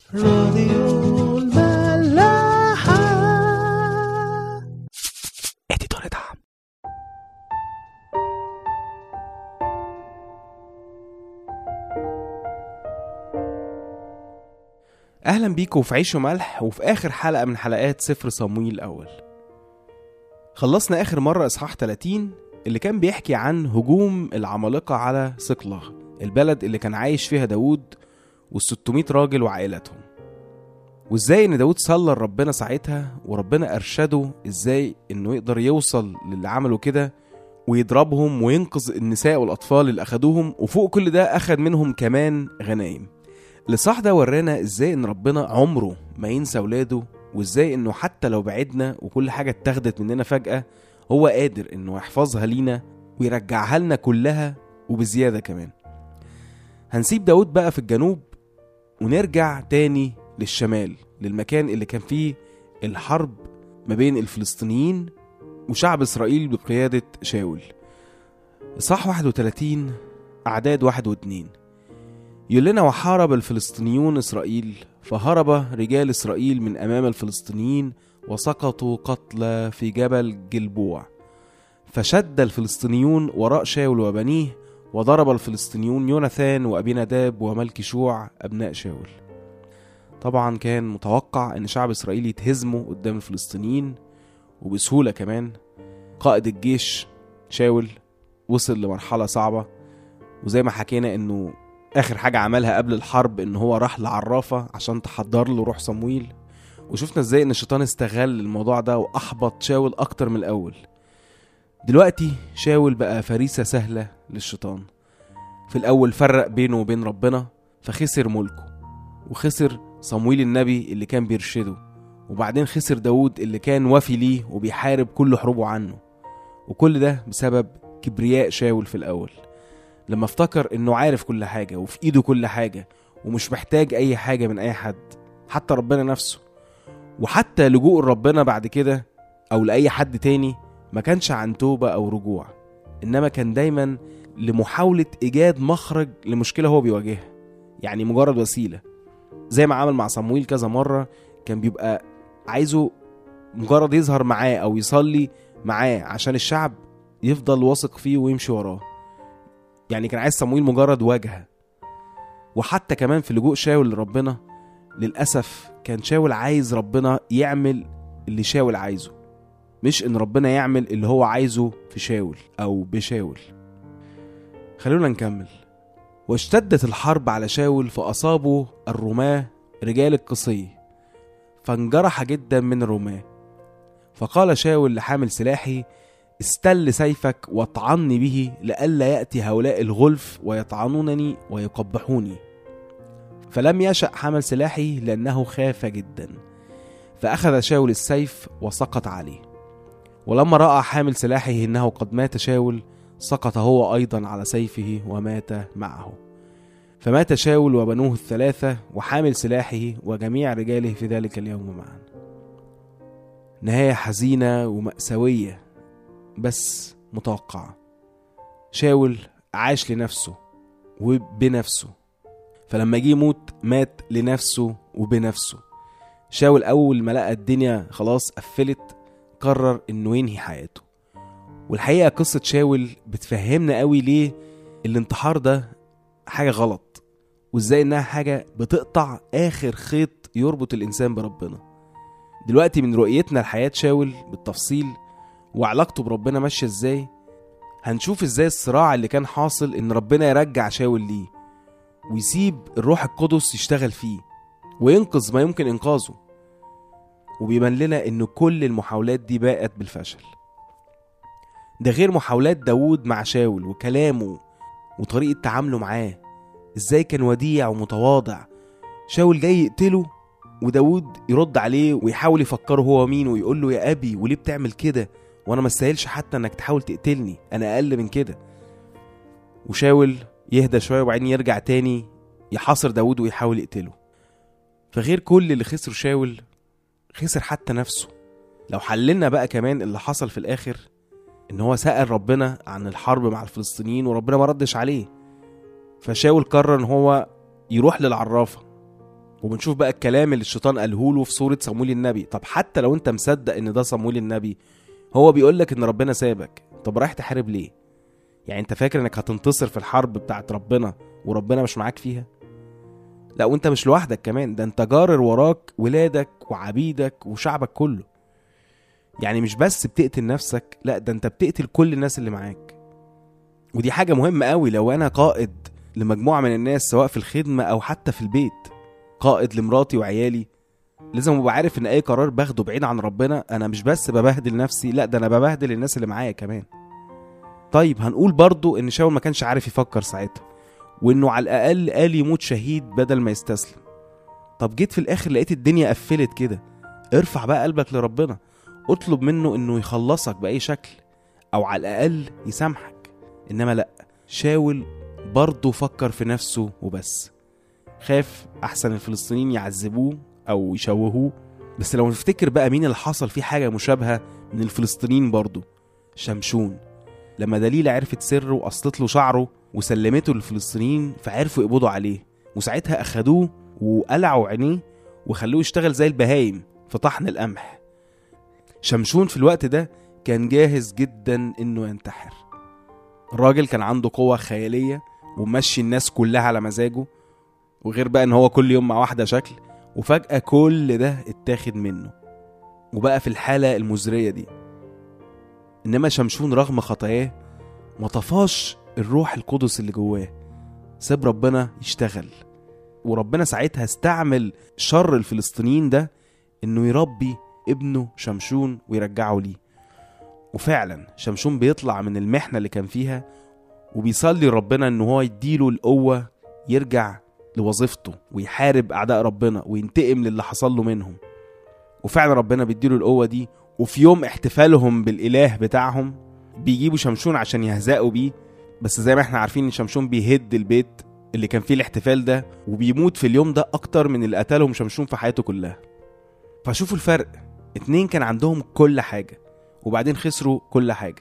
راديو الملاحة اديتور دعم اهلا بيكم في عيش وملح وفي اخر حلقه من حلقات سفر صمويل الاول خلصنا اخر مره اصحاح 30 اللي كان بيحكي عن هجوم العمالقه على صقلة البلد اللي كان عايش فيها داوود وال600 راجل وعائلتهم وازاي ان داود صلى لربنا ساعتها وربنا ارشده ازاي انه يقدر يوصل للي عملوا كده ويضربهم وينقذ النساء والاطفال اللي اخدوهم وفوق كل ده اخد منهم كمان غنايم الإصحاح ده ورانا ازاي ان ربنا عمره ما ينسى ولاده وازاي انه حتى لو بعدنا وكل حاجة اتاخدت مننا فجأة هو قادر انه يحفظها لينا ويرجعها لنا كلها وبزيادة كمان هنسيب داود بقى في الجنوب ونرجع تاني للشمال للمكان اللي كان فيه الحرب ما بين الفلسطينيين وشعب إسرائيل بقيادة شاول إصحاح 31 أعداد واحد واتنين يقول لنا وحارب الفلسطينيون إسرائيل فهرب رجال إسرائيل من أمام الفلسطينيين وسقطوا قتلى في جبل جلبوع فشد الفلسطينيون وراء شاول وبنيه وضرب الفلسطينيون يوناثان وأبي نداب وملك شوع أبناء شاول طبعا كان متوقع أن شعب إسرائيل يتهزموا قدام الفلسطينيين وبسهولة كمان قائد الجيش شاول وصل لمرحلة صعبة وزي ما حكينا انه اخر حاجة عملها قبل الحرب ان هو راح لعرافة عشان تحضر له روح صمويل وشفنا ازاي ان الشيطان استغل الموضوع ده واحبط شاول اكتر من الاول دلوقتي شاول بقى فريسة سهلة للشيطان في الاول فرق بينه وبين ربنا فخسر ملكه وخسر صمويل النبي اللي كان بيرشده وبعدين خسر داود اللي كان وفي ليه وبيحارب كل حروبه عنه وكل ده بسبب كبرياء شاول في الأول لما افتكر إنه عارف كل حاجة وفي إيده كل حاجة ومش محتاج أي حاجة من أي حد حتى ربنا نفسه وحتى لجوء ربنا بعد كده أو لأي حد تاني ما كانش عن توبة أو رجوع إنما كان دايما لمحاولة إيجاد مخرج لمشكلة هو بيواجهها يعني مجرد وسيلة زي ما عمل مع صمويل كذا مرة كان بيبقى عايزه مجرد يظهر معاه او يصلي معاه عشان الشعب يفضل واثق فيه ويمشي وراه يعني كان عايز صمويل مجرد واجهه وحتى كمان في لجوء شاول لربنا للاسف كان شاول عايز ربنا يعمل اللي شاول عايزه مش ان ربنا يعمل اللي هو عايزه في شاول او بشاول خلونا نكمل واشتدت الحرب على شاول فاصابوا الرماه رجال القصي فانجرح جدا من الرماة فقال شاول لحامل سلاحي استل سيفك واطعني به لئلا يأتي هؤلاء الغلف ويطعنونني ويقبحوني فلم يشأ حمل سلاحي لأنه خاف جدا فأخذ شاول السيف وسقط عليه ولما رأى حامل سلاحه إنه قد مات شاول سقط هو أيضا على سيفه ومات معه فمات شاول وبنوه الثلاثة وحامل سلاحه وجميع رجاله في ذلك اليوم معا نهاية حزينة ومأساوية بس متوقعة شاول عاش لنفسه وبنفسه فلما جه يموت مات لنفسه وبنفسه شاول أول ما لقى الدنيا خلاص قفلت قرر إنه ينهي حياته والحقيقة قصة شاول بتفهمنا قوي ليه الانتحار ده حاجة غلط وازاي انها حاجة بتقطع اخر خيط يربط الانسان بربنا دلوقتي من رؤيتنا لحياة شاول بالتفصيل وعلاقته بربنا ماشية ازاي هنشوف ازاي الصراع اللي كان حاصل ان ربنا يرجع شاول ليه ويسيب الروح القدس يشتغل فيه وينقذ ما يمكن انقاذه وبيبان لنا ان كل المحاولات دي باءت بالفشل ده غير محاولات داوود مع شاول وكلامه وطريقة تعامله معاه ازاي كان وديع ومتواضع شاول جاي يقتله وداود يرد عليه ويحاول يفكره هو مين ويقول له يا ابي وليه بتعمل كده وانا ما استاهلش حتى انك تحاول تقتلني انا اقل من كده وشاول يهدى شويه وبعدين يرجع تاني يحاصر داود ويحاول يقتله فغير كل اللي خسر شاول خسر حتى نفسه لو حللنا بقى كمان اللي حصل في الاخر ان هو سأل ربنا عن الحرب مع الفلسطينيين وربنا ما ردش عليه فشاول قرر ان هو يروح للعرافة وبنشوف بقى الكلام اللي الشيطان قاله له في سورة صمويل النبي طب حتى لو انت مصدق ان ده صمويل النبي هو بيقول لك ان ربنا سابك طب رايح تحارب ليه يعني انت فاكر انك هتنتصر في الحرب بتاعت ربنا وربنا مش معاك فيها لا وانت مش لوحدك كمان ده انت جارر وراك ولادك وعبيدك وشعبك كله يعني مش بس بتقتل نفسك لا ده انت بتقتل كل الناس اللي معاك ودي حاجة مهمة قوي لو انا قائد لمجموعة من الناس سواء في الخدمة او حتى في البيت قائد لمراتي وعيالي لازم ابقى عارف ان اي قرار باخده بعيد عن ربنا انا مش بس ببهدل نفسي لا ده انا ببهدل الناس اللي معايا كمان طيب هنقول برضو ان شاول ما كانش عارف يفكر ساعتها وانه على الاقل قال يموت شهيد بدل ما يستسلم طب جيت في الاخر لقيت الدنيا قفلت كده ارفع بقى قلبك لربنا اطلب منه انه يخلصك باي شكل او على الاقل يسامحك انما لا شاول برضه فكر في نفسه وبس خاف احسن الفلسطينيين يعذبوه او يشوهوه بس لو نفتكر بقى مين اللي حصل فيه حاجه مشابهه من الفلسطينيين برضه شمشون لما دليلة عرفت سره وقصت له شعره وسلمته للفلسطينيين فعرفوا يقبضوا عليه وساعتها أخدوه وقلعوا عينيه وخلوه يشتغل زي البهايم في طحن القمح شمشون في الوقت ده كان جاهز جدا انه ينتحر الراجل كان عنده قوة خيالية ومشي الناس كلها على مزاجه وغير بقى ان هو كل يوم مع واحدة شكل وفجأة كل ده اتاخد منه وبقى في الحالة المزرية دي انما شمشون رغم خطاياه ما طفاش الروح القدس اللي جواه ساب ربنا يشتغل وربنا ساعتها استعمل شر الفلسطينيين ده انه يربي ابنه شمشون ويرجعه ليه وفعلا شمشون بيطلع من المحنة اللي كان فيها وبيصلي ربنا ان هو يديله القوة يرجع لوظيفته ويحارب اعداء ربنا وينتقم للي حصل له منهم وفعلا ربنا بيديله القوة دي وفي يوم احتفالهم بالاله بتاعهم بيجيبوا شمشون عشان يهزقوا بيه بس زي ما احنا عارفين ان شمشون بيهد البيت اللي كان فيه الاحتفال ده وبيموت في اليوم ده اكتر من اللي قتلهم شمشون في حياته كلها فشوفوا الفرق اتنين كان عندهم كل حاجة وبعدين خسروا كل حاجة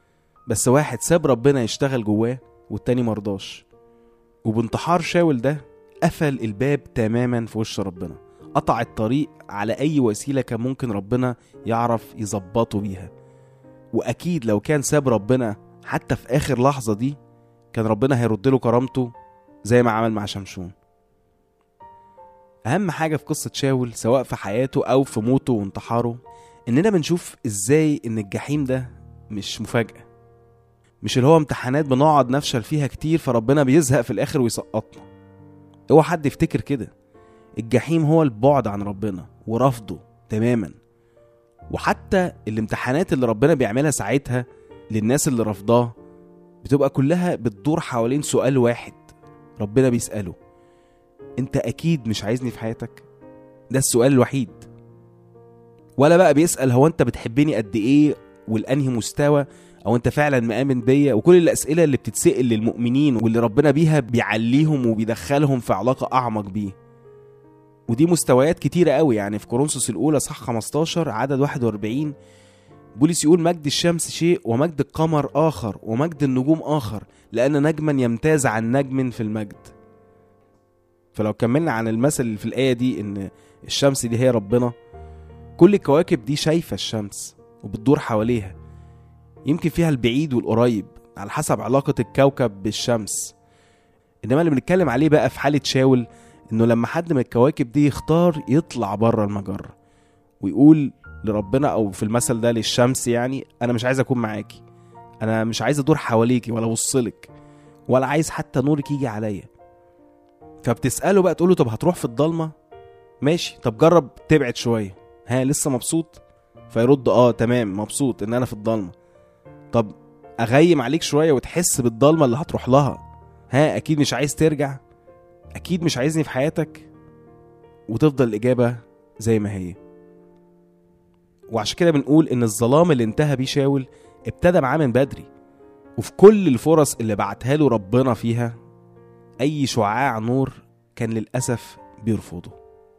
بس واحد ساب ربنا يشتغل جواه والتاني مرضاش وبانتحار شاول ده قفل الباب تماما في وش ربنا قطع الطريق على اي وسيله كان ممكن ربنا يعرف يظبطه بيها واكيد لو كان ساب ربنا حتى في اخر لحظه دي كان ربنا هيرد له كرامته زي ما عمل مع شمشون اهم حاجه في قصه شاول سواء في حياته او في موته وانتحاره اننا بنشوف ازاي ان الجحيم ده مش مفاجاه مش اللي هو امتحانات بنقعد نفشل فيها كتير فربنا بيزهق في الاخر ويسقطنا هو حد يفتكر كده الجحيم هو البعد عن ربنا ورفضه تماما وحتى الامتحانات اللي ربنا بيعملها ساعتها للناس اللي رفضاه بتبقى كلها بتدور حوالين سؤال واحد ربنا بيسأله انت اكيد مش عايزني في حياتك ده السؤال الوحيد ولا بقى بيسأل هو انت بتحبني قد ايه والانهي مستوى او انت فعلا مآمن بيا وكل الاسئله اللي بتتسأل للمؤمنين واللي ربنا بيها بيعليهم وبيدخلهم في علاقه اعمق بيه ودي مستويات كتيرة قوي يعني في كورنثوس الأولى صح 15 عدد 41 بولس يقول مجد الشمس شيء ومجد القمر آخر ومجد النجوم آخر لأن نجما يمتاز عن نجم في المجد فلو كملنا عن المثل اللي في الآية دي إن الشمس دي هي ربنا كل الكواكب دي شايفة الشمس وبتدور حواليها يمكن فيها البعيد والقريب على حسب علاقة الكوكب بالشمس إنما اللي بنتكلم عليه بقى في حالة شاول انه لما حد من الكواكب دي يختار يطلع بره المجرة ويقول لربنا او في المثل ده للشمس يعني انا مش عايز اكون معاكي انا مش عايز ادور حواليكي ولا ابصلك ولا عايز حتى نورك يجي عليا فبتساله بقى تقوله طب هتروح في الضلمه ماشي طب جرب تبعد شويه ها لسه مبسوط فيرد اه تمام مبسوط ان انا في الضلمه طب اغيم عليك شويه وتحس بالضلمه اللي هتروح لها ها اكيد مش عايز ترجع اكيد مش عايزني في حياتك وتفضل الاجابه زي ما هي وعشان كده بنقول ان الظلام اللي انتهى بيه شاول ابتدى معاه من بدري وفي كل الفرص اللي بعتها له ربنا فيها اي شعاع نور كان للاسف بيرفضه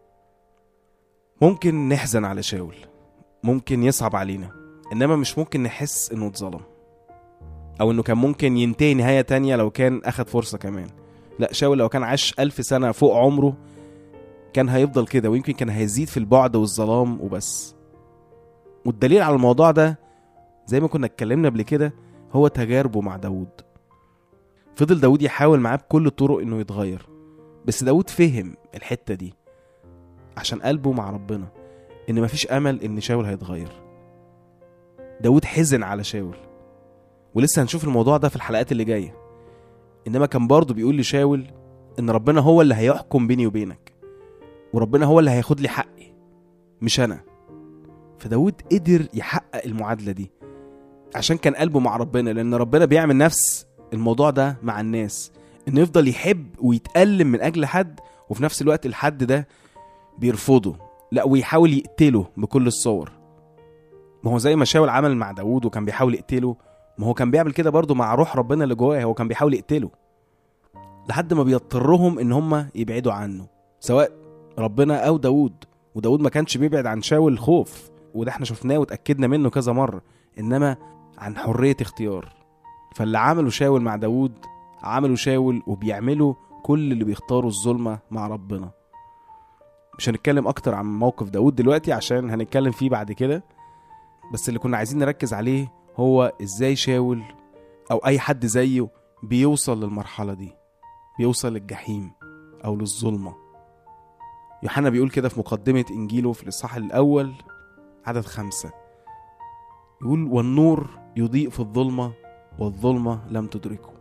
ممكن نحزن على شاول ممكن يصعب علينا انما مش ممكن نحس انه اتظلم او انه كان ممكن ينتهي نهايه تانية لو كان اخد فرصه كمان لا شاول لو كان عاش ألف سنة فوق عمره كان هيفضل كده ويمكن كان هيزيد في البعد والظلام وبس والدليل على الموضوع ده زي ما كنا اتكلمنا قبل كده هو تجاربه مع داود فضل داود يحاول معاه بكل الطرق انه يتغير بس داود فهم الحتة دي عشان قلبه مع ربنا ان مفيش امل ان شاول هيتغير داود حزن على شاول ولسه هنشوف الموضوع ده في الحلقات اللي جايه انما كان برضه بيقول لشاول ان ربنا هو اللي هيحكم بيني وبينك وربنا هو اللي هياخد لي حقي مش انا فداود قدر يحقق المعادله دي عشان كان قلبه مع ربنا لان ربنا بيعمل نفس الموضوع ده مع الناس انه يفضل يحب ويتألم من اجل حد وفي نفس الوقت الحد ده بيرفضه لا ويحاول يقتله بكل الصور ما هو زي ما شاول عمل مع داوود وكان بيحاول يقتله ما هو كان بيعمل كده برضه مع روح ربنا اللي جواه هو كان بيحاول يقتله لحد ما بيضطرهم ان هم يبعدوا عنه سواء ربنا او داوود وداوود ما كانش بيبعد عن شاول خوف وده احنا شفناه واتاكدنا منه كذا مره انما عن حريه اختيار فاللي عمله شاول مع داوود عمله شاول وبيعمله كل اللي بيختاروا الظلمه مع ربنا مش هنتكلم اكتر عن موقف داوود دلوقتي عشان هنتكلم فيه بعد كده بس اللي كنا عايزين نركز عليه هو ازاي شاول او اي حد زيه بيوصل للمرحله دي بيوصل للجحيم او للظلمه يوحنا بيقول كده في مقدمه انجيله في الاصحاح الاول عدد خمسة يقول والنور يضيء في الظلمه والظلمه لم تدركه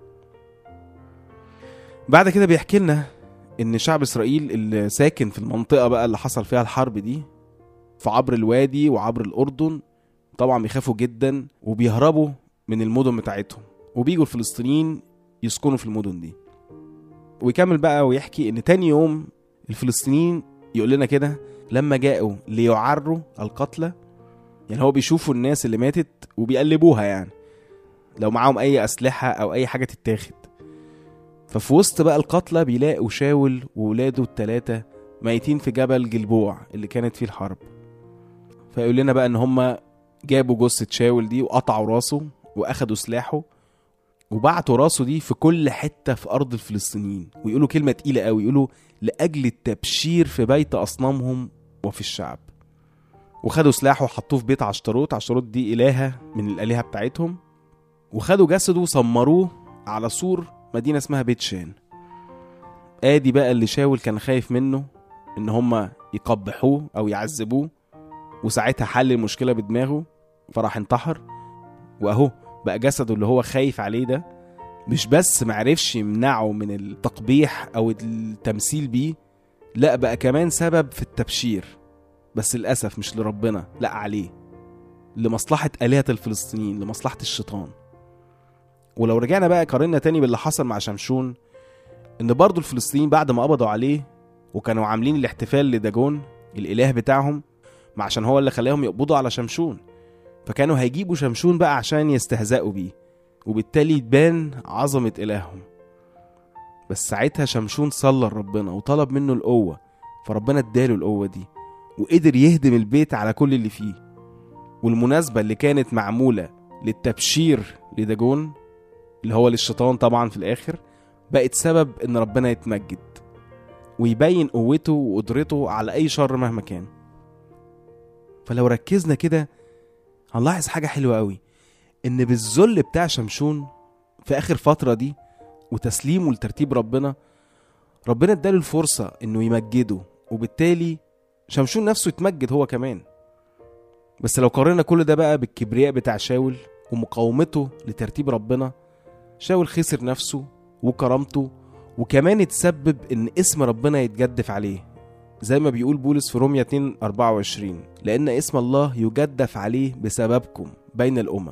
بعد كده بيحكي لنا ان شعب اسرائيل اللي ساكن في المنطقه بقى اللي حصل فيها الحرب دي في عبر الوادي وعبر الاردن طبعا بيخافوا جدا وبيهربوا من المدن بتاعتهم وبيجوا الفلسطينيين يسكنوا في المدن دي ويكمل بقى ويحكي ان تاني يوم الفلسطينيين يقول لنا كده لما جاءوا ليعروا القتلى يعني هو بيشوفوا الناس اللي ماتت وبيقلبوها يعني لو معاهم اي اسلحه او اي حاجه تتاخد ففي وسط بقى القتلى بيلاقوا شاول وولاده التلاتة ميتين في جبل جلبوع اللي كانت فيه الحرب فيقول لنا بقى ان هم جابوا جثة شاول دي وقطعوا راسه واخدوا سلاحه وبعتوا راسه دي في كل حتة في أرض الفلسطينيين ويقولوا كلمة تقيلة قوي يقولوا لأجل التبشير في بيت أصنامهم وفي الشعب وخدوا سلاحه وحطوه في بيت عشتروت عشتروت دي إلهة من الآلهة بتاعتهم وخدوا جسده وسمروه على سور مدينة اسمها بيت شان آدي بقى اللي شاول كان خايف منه إن هما يقبحوه أو يعذبوه وساعتها حل المشكلة بدماغه فراح انتحر وأهو بقى جسده اللي هو خايف عليه ده مش بس معرفش يمنعه من التقبيح أو التمثيل بيه لا بقى كمان سبب في التبشير بس للأسف مش لربنا لا عليه لمصلحة آلهة الفلسطينيين لمصلحة الشيطان ولو رجعنا بقى قارنا تاني باللي حصل مع شمشون ان برضو الفلسطينيين بعد ما قبضوا عليه وكانوا عاملين الاحتفال لداجون الاله بتاعهم ما عشان هو اللي خلاهم يقبضوا على شمشون فكانوا هيجيبوا شمشون بقى عشان يستهزئوا بيه وبالتالي تبان عظمة إلههم بس ساعتها شمشون صلى لربنا وطلب منه القوة فربنا اداله القوة دي وقدر يهدم البيت على كل اللي فيه والمناسبة اللي كانت معمولة للتبشير لداجون اللي هو للشيطان طبعا في الآخر بقت سبب إن ربنا يتمجد ويبين قوته وقدرته على أي شر مهما كان فلو ركزنا كده هنلاحظ حاجة حلوة قوي إن بالذل بتاع شمشون في آخر فترة دي وتسليمه لترتيب ربنا ربنا اداله الفرصة إنه يمجده وبالتالي شمشون نفسه يتمجد هو كمان بس لو قارنا كل ده بقى بالكبرياء بتاع شاول ومقاومته لترتيب ربنا شاول خسر نفسه وكرامته وكمان اتسبب ان اسم ربنا يتجدف عليه زي ما بيقول بولس في روميا 2 24 لان اسم الله يجدف عليه بسببكم بين الامم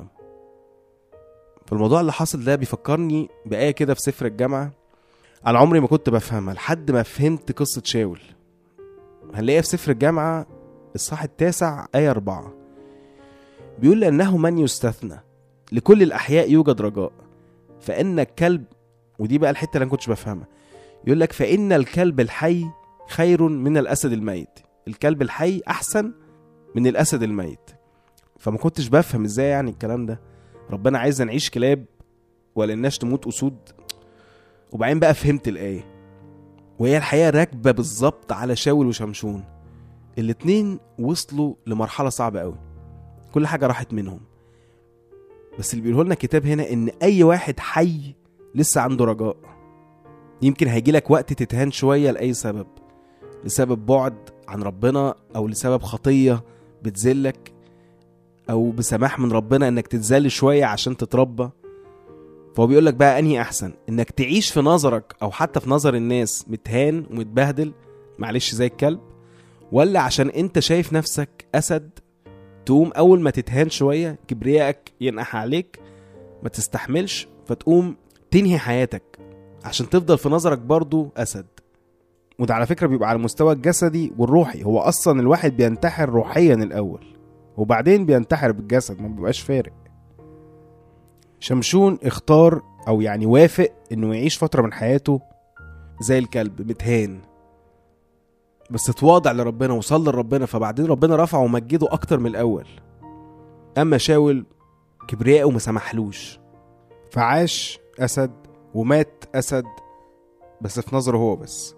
فالموضوع اللي حصل ده بيفكرني بآية كده في سفر الجامعة أنا عمري ما كنت بفهمها لحد ما فهمت قصة شاول هنلاقيها في سفر الجامعة الصح التاسع آية أربعة بيقول لأنه من يستثنى لكل الأحياء يوجد رجاء فإن الكلب ودي بقى الحتة اللي أنا كنتش بفهمها يقول لك فإن الكلب الحي خير من الأسد الميت الكلب الحي أحسن من الأسد الميت فما كنتش بفهم إزاي يعني الكلام ده ربنا عايزنا نعيش كلاب ولا الناس تموت أسود وبعدين بقى فهمت الآية وهي الحقيقة راكبة بالظبط على شاول وشمشون الاتنين وصلوا لمرحلة صعبة قوي كل حاجة راحت منهم بس اللي بيقوله لنا الكتاب هنا ان اي واحد حي لسه عنده رجاء يمكن هيجيلك وقت تتهان شوية لأي سبب لسبب بعد عن ربنا أو لسبب خطية بتذلك أو بسماح من ربنا إنك تتذل شوية عشان تتربى فهو بيقول لك بقى أنهي أحسن إنك تعيش في نظرك أو حتى في نظر الناس متهان ومتبهدل معلش زي الكلب ولا عشان أنت شايف نفسك أسد تقوم أول ما تتهان شوية كبريائك ينقح عليك ما تستحملش فتقوم تنهي حياتك عشان تفضل في نظرك برضو أسد وده على فكرة بيبقى على المستوى الجسدي والروحي هو أصلا الواحد بينتحر روحيا الأول وبعدين بينتحر بالجسد ما بيبقاش فارق شمشون اختار أو يعني وافق إنه يعيش فترة من حياته زي الكلب متهان بس اتواضع لربنا وصلى لربنا فبعدين ربنا رفعه ومجده أكتر من الأول أما شاول كبرياءه ما سمحلوش فعاش أسد ومات أسد بس في نظره هو بس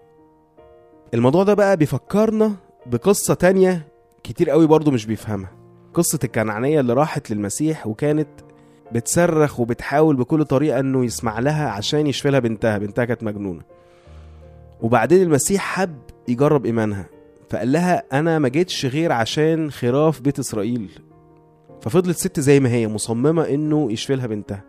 الموضوع ده بقى بيفكرنا بقصة تانية كتير قوي برضو مش بيفهمها قصة الكنعانية اللي راحت للمسيح وكانت بتصرخ وبتحاول بكل طريقة انه يسمع لها عشان يشفي لها بنتها بنتها كانت مجنونة وبعدين المسيح حب يجرب ايمانها فقال لها انا ما جيتش غير عشان خراف بيت اسرائيل ففضلت ست زي ما هي مصممة انه يشفي لها بنتها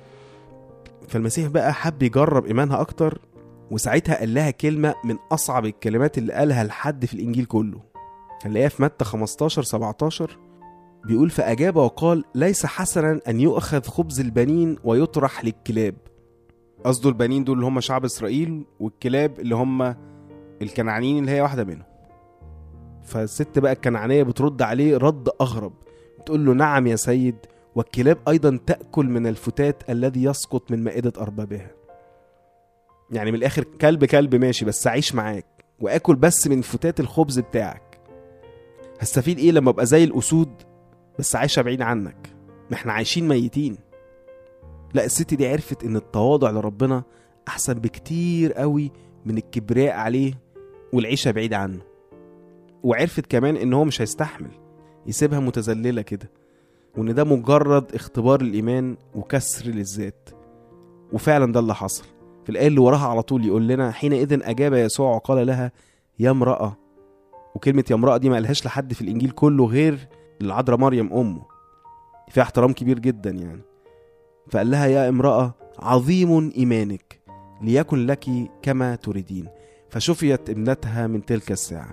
فالمسيح بقى حب يجرب ايمانها اكتر وساعتها قال لها كلمة من أصعب الكلمات اللي قالها لحد في الإنجيل كله هنلاقيها في متى 15 17 بيقول فأجاب وقال ليس حسنا أن يؤخذ خبز البنين ويطرح للكلاب قصده البنين دول اللي هم شعب إسرائيل والكلاب اللي هم الكنعانيين اللي هي واحدة منهم فالست بقى الكنعانية بترد عليه رد أغرب بتقول له نعم يا سيد والكلاب أيضا تأكل من الفتات الذي يسقط من مائدة أربابها يعني من الاخر كلب كلب ماشي بس اعيش معاك واكل بس من فتات الخبز بتاعك هستفيد ايه لما ابقى زي الاسود بس عايشه بعيد عنك ما احنا عايشين ميتين لا الست دي عرفت ان التواضع لربنا احسن بكتير قوي من الكبرياء عليه والعيشه بعيد عنه وعرفت كمان ان هو مش هيستحمل يسيبها متذلله كده وان ده مجرد اختبار الايمان وكسر للذات وفعلا ده اللي حصل في الآية اللي وراها على طول يقول لنا حينئذ أجاب يسوع وقال لها يا امرأة وكلمة يا امرأة دي ما قالهاش لحد في الإنجيل كله غير العذراء مريم أمه فيها احترام كبير جدا يعني فقال لها يا امرأة عظيم إيمانك ليكن لك كما تريدين فشفيت ابنتها من تلك الساعة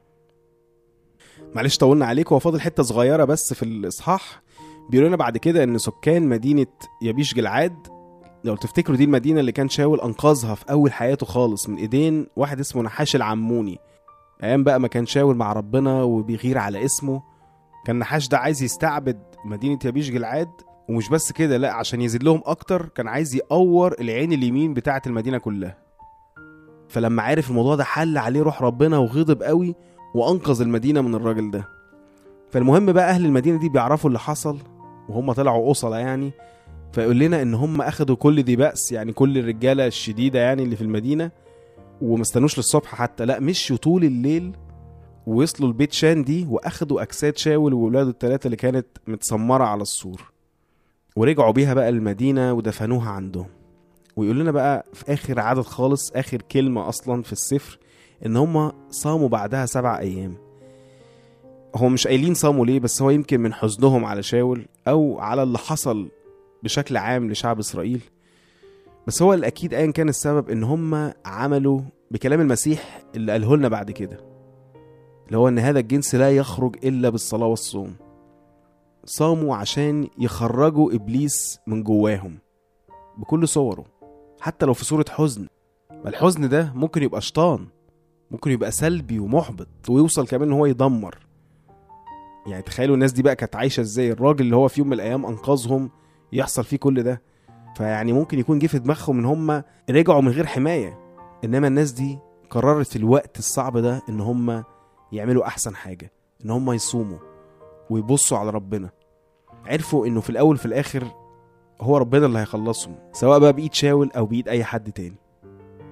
معلش طولنا عليك هو فاضل حتة صغيرة بس في الإصحاح بيقول لنا بعد كده إن سكان مدينة يبيش جلعاد لو تفتكروا دي المدينة اللي كان شاول أنقذها في أول حياته خالص من إيدين واحد اسمه نحاش العموني أيام بقى ما كان شاول مع ربنا وبيغير على اسمه كان نحاش ده عايز يستعبد مدينة يبيش جلعاد ومش بس كده لا عشان يذلهم أكتر كان عايز يقور العين اليمين بتاعة المدينة كلها فلما عرف الموضوع ده حل عليه روح ربنا وغضب قوي وأنقذ المدينة من الراجل ده فالمهم بقى أهل المدينة دي بيعرفوا اللي حصل وهم طلعوا أصلة يعني فيقول لنا ان هم اخدوا كل دي بأس يعني كل الرجاله الشديده يعني اللي في المدينه وما استنوش للصبح حتى لا مشوا طول الليل ووصلوا لبيت شان دي واخدوا اجساد شاول وولاده الثلاثه اللي كانت متسمره على السور ورجعوا بيها بقى المدينه ودفنوها عندهم ويقول لنا بقى في اخر عدد خالص اخر كلمه اصلا في السفر ان هم صاموا بعدها سبع ايام هو مش قايلين صاموا ليه بس هو يمكن من حزنهم على شاول او على اللي حصل بشكل عام لشعب اسرائيل بس هو الاكيد ايا كان السبب ان هم عملوا بكلام المسيح اللي قاله لنا بعد كده اللي هو ان هذا الجنس لا يخرج الا بالصلاه والصوم صاموا عشان يخرجوا ابليس من جواهم بكل صوره حتى لو في صوره حزن ما الحزن ده ممكن يبقى شيطان ممكن يبقى سلبي ومحبط ويوصل كمان ان هو يدمر يعني تخيلوا الناس دي بقى كانت عايشه ازاي الراجل اللي هو في يوم من الايام انقذهم يحصل فيه كل ده فيعني ممكن يكون جه في دماغهم ان هم رجعوا من غير حمايه انما الناس دي قررت في الوقت الصعب ده ان هم يعملوا احسن حاجه ان هم يصوموا ويبصوا على ربنا عرفوا انه في الاول في الاخر هو ربنا اللي هيخلصهم سواء بقى بايد شاول او بايد اي حد تاني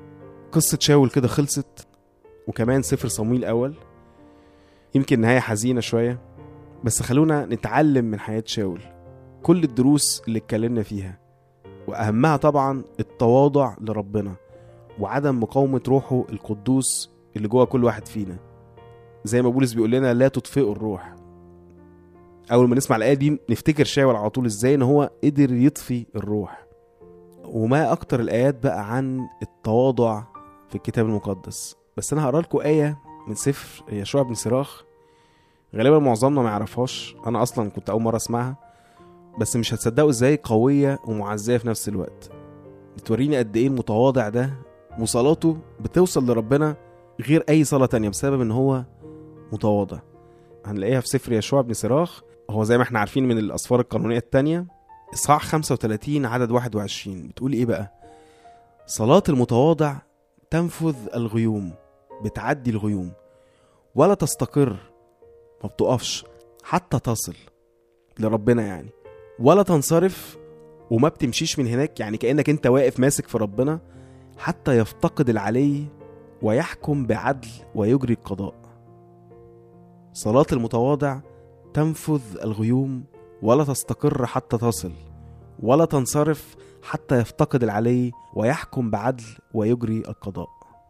قصة شاول كده خلصت وكمان سفر صمويل الأول يمكن نهاية حزينة شوية بس خلونا نتعلم من حياة شاول كل الدروس اللي اتكلمنا فيها وأهمها طبعا التواضع لربنا وعدم مقاومة روحه القدوس اللي جوه كل واحد فينا زي ما بولس بيقول لنا لا تطفئوا الروح أول ما نسمع الآية دي نفتكر شاول على طول إزاي إن هو قدر يطفي الروح وما أكتر الآيات بقى عن التواضع في الكتاب المقدس بس أنا هقرا لكم آية من سفر يشوع بن سراخ غالبا معظمنا ما يعرفهاش أنا أصلا كنت أول مرة أسمعها بس مش هتصدقوا إزاي قوية ومعزية في نفس الوقت بتوريني قد إيه المتواضع ده وصلاته بتوصل لربنا غير أي صلاة تانية بسبب إن هو متواضع هنلاقيها في سفر يشوع بن سراخ هو زي ما احنا عارفين من الأسفار القانونية التانية إصحاح 35 عدد 21 بتقول إيه بقى؟ صلاة المتواضع تنفذ الغيوم بتعدي الغيوم ولا تستقر ما بتقفش حتى تصل لربنا يعني ولا تنصرف وما بتمشيش من هناك يعني كأنك انت واقف ماسك في ربنا حتى يفتقد العلي ويحكم بعدل ويجري القضاء صلاة المتواضع تنفذ الغيوم ولا تستقر حتى تصل ولا تنصرف حتى يفتقد العلي ويحكم بعدل ويجري القضاء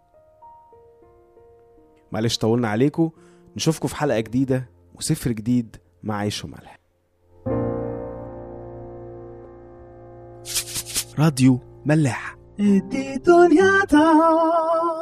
معلش طولنا عليكم نشوفكم في حلقة جديدة وسفر جديد مع عيش وملح راديو ملاح ادي دنيا